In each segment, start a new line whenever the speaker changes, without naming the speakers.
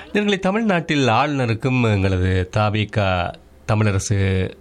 இவர்களை தமிழ்நாட்டில் ஆளுநருக்கும் எங்களது தாபிகா தமிழரசு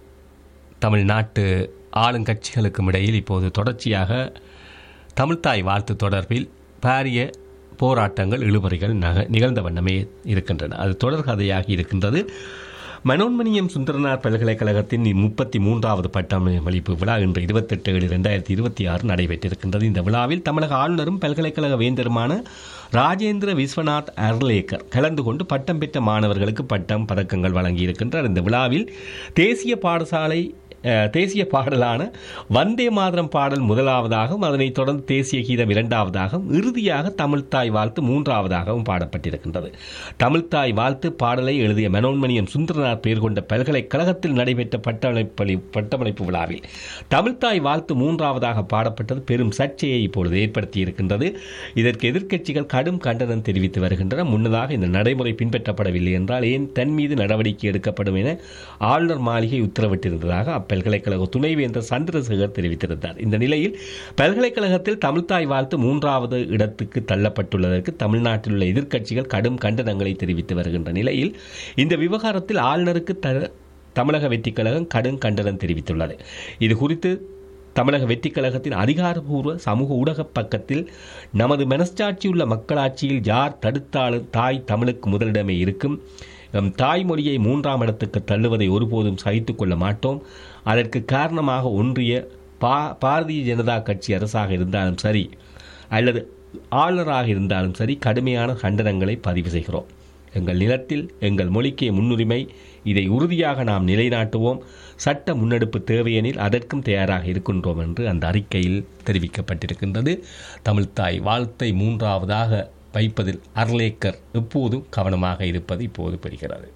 தமிழ்நாட்டு ஆளுங்கட்சிகளுக்கும் இடையில் இப்போது தொடர்ச்சியாக தமிழ்த்தாய் வாழ்த்து தொடர்பில் பாரிய போராட்டங்கள் இழுபறிகள் நக நிகழ்ந்த வண்ணமே இருக்கின்றன அது தொடர்கதையாகி இருக்கின்றது மனோன்மணியம் சுந்தரனார் பல்கலைக்கழகத்தின் முப்பத்தி மூன்றாவது பட்டமளிப்பு விழா இன்று இருபத்தெட்டு ஏழு ரெண்டாயிரத்தி இருபத்தி ஆறு நடைபெற்றிருக்கின்றது இந்த விழாவில் தமிழக ஆளுநரும் பல்கலைக்கழக வேந்தருமான ராஜேந்திர விஸ்வநாத் அர்லேக்கர் கலந்து கொண்டு பட்டம் பெற்ற மாணவர்களுக்கு பட்டம் பதக்கங்கள் வழங்கியிருக்கின்றார் இந்த விழாவில் தேசிய பாடசாலை அஹ், தேசிய பாடலான வந்தே மாதரம் பாடல் முதலாவதாகவும் அதனைத் தொடர்ந்து தேசிய கீதம் இரண்டாவதாகவும் இறுதியாக தமிழ்த்தாய் வாழ்த்து மூன்றாவதாகவும் பாடப்பட்டிருக்கின்றது தமிழ்த்தாய் வாழ்த்து பாடலை எழுதிய மனோன்மணியம் சுந்தரனார் பெயர் கொண்ட பல்கலைக்கழகத்தில் நடைபெற்ற பட்டமளிப்பளி பட்டமளிப்பு விழாவில் தமிழ்த்தாய் வாழ்த்து மூன்றாவதாக பாடப்பட்டது பெரும் சர்ச்சையை இப்பொழுது ஏற்படுத்தியிருக்கின்றது இதற்கு எதிர்க்கட்சிகள் கடும் கண்டனம் தெரிவித்து வருகின்றன முன்னதாக இந்த நடைமுறை பின்பற்றப்படவில்லை என்றால் ஏன் தன் மீது நடவடிக்கை எடுக்கப்படும் என ஆளுநர் மாளிகை உத்தரவிட்டிருந்ததாக அப்பல்கலைக்கழக துணைவேந்தர் சந்திரசேகர் தெரிவித்திருந்தார் இந்த நிலையில் பல்கலைக்கழகத்தில் தமிழ்த்தாய் வாழ்த்து மூன்றாவது இடத்துக்கு தள்ளப்பட்டுள்ளதற்கு தமிழ்நாட்டில் உள்ள எதிர்க்கட்சிகள் கடும் கண்டனங்களை தெரிவித்து வருகின்ற நிலையில் இந்த விவகாரத்தில் ஆளுநருக்கு த தமிழக வெற்றிக் கழகம் கடும் கண்டனம் தெரிவித்துள்ளது இது குறித்து தமிழக வெற்றிக் கழகத்தின் அதிகாரப்பூர்வ சமூக ஊடக பக்கத்தில் நமது மனச்சாட்சியுள்ள மக்களாட்சியில் யார் தடுத்தாலும் தாய் தமிழுக்கு முதலிடமே இருக்கும் நம் தாய்மொழியை மூன்றாம் இடத்துக்கு தள்ளுவதை ஒருபோதும் சகித்துக் கொள்ள மாட்டோம் அதற்கு காரணமாக ஒன்றிய பா பாரதிய ஜனதா கட்சி அரசாக இருந்தாலும் சரி அல்லது ஆளுநராக இருந்தாலும் சரி கடுமையான கண்டனங்களை பதிவு செய்கிறோம் எங்கள் நிலத்தில் எங்கள் மொழிக்கே முன்னுரிமை இதை உறுதியாக நாம் நிலைநாட்டுவோம் சட்ட முன்னெடுப்பு தேவையெனில் அதற்கும் தயாராக இருக்கின்றோம் என்று அந்த அறிக்கையில் தெரிவிக்கப்பட்டிருக்கின்றது தமிழ்த்தாய் வாழ்த்தை மூன்றாவதாக வைப்பதில் அர்லேக்கர் எப்போதும் கவனமாக இருப்பது இப்போது பெறுகிறது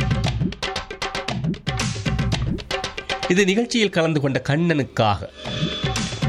இது நிகழ்ச்சியில் கலந்து கொண்ட கண்ணனுக்காக